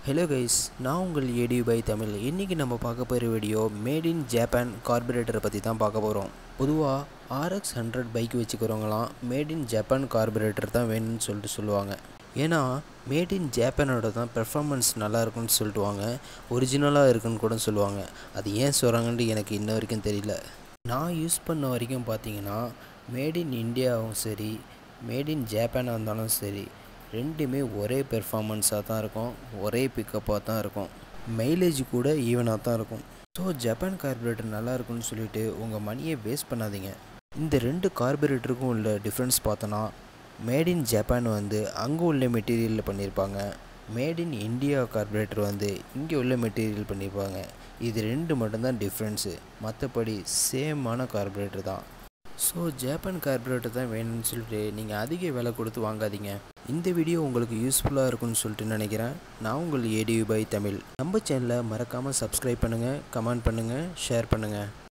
hello guys நான் உங்கள் ஏடி by Tamil இன்றைக்கி நம்ம பார்க்க போகிற வீடியோ மேட் இன் ஜப்பான் கார்பரேட்டரை பற்றி தான் பார்க்க போகிறோம் பொதுவாக ஆர்எக்ஸ் ஹண்ட்ரட் பைக் வச்சுக்கிறவங்களாம் மேட் இன் ஜப்பான் கார்பரேட்டர் தான் வேணும்னு சொல்லிட்டு சொல்லுவாங்க ஏன்னா மேட் இன் ஜப்பானோட தான் பெர்ஃபார்மன்ஸ் நல்லா இருக்குன்னு சொல்லிட்டுவாங்க ஒரிஜினலாக இருக்குன்னு கூட சொல்லுவாங்க அது ஏன் சொல்கிறாங்கன்ட்டு எனக்கு இன்ன வரைக்கும் தெரியல நான் யூஸ் பண்ண வரைக்கும் பார்த்தீங்கன்னா மேட் இன் இந்தியாவும் சரி மேட் இன் ஜப்பானாக இருந்தாலும் சரி ரெண்டுமே ஒரே பெர்ஃபார்மன்ஸாக தான் இருக்கும் ஒரே பிக்கப்பாக தான் இருக்கும் மைலேஜ் கூட ஈவனாக தான் இருக்கும் ஸோ ஜப்பான் கார்பரேட்டர் நல்லா இருக்குன்னு சொல்லிட்டு உங்கள் மணியை வேஸ்ட் பண்ணாதீங்க இந்த ரெண்டு கார்பரேட்டருக்கும் உள்ள டிஃப்ரென்ஸ் பார்த்தோன்னா மேட் இன் ஜப்பான் வந்து அங்கே உள்ள மெட்டீரியலில் பண்ணியிருப்பாங்க மேட் இன் இந்தியா கார்பரேட்டர் வந்து இங்கே உள்ள மெட்டீரியல் பண்ணியிருப்பாங்க இது ரெண்டு மட்டும்தான் டிஃப்ரென்ஸு மற்றபடி சேமான கார்பரேட்டர் தான் ஸோ ஜப்பான் கார்பரேட்டர் தான் வேணும்னு சொல்லிட்டு நீங்கள் அதிக விலை கொடுத்து வாங்காதீங்க இந்த வீடியோ உங்களுக்கு யூஸ்ஃபுல்லாக இருக்கும்னு சொல்லிட்டு நினைக்கிறேன் நான் உங்கள் ஏடியூ பை தமிழ் நம்ம சேனலை மறக்காமல் சப்ஸ்கிரைப் பண்ணுங்கள் கமெண்ட் பண்ணுங்கள் ஷேர் பண்ணுங்கள்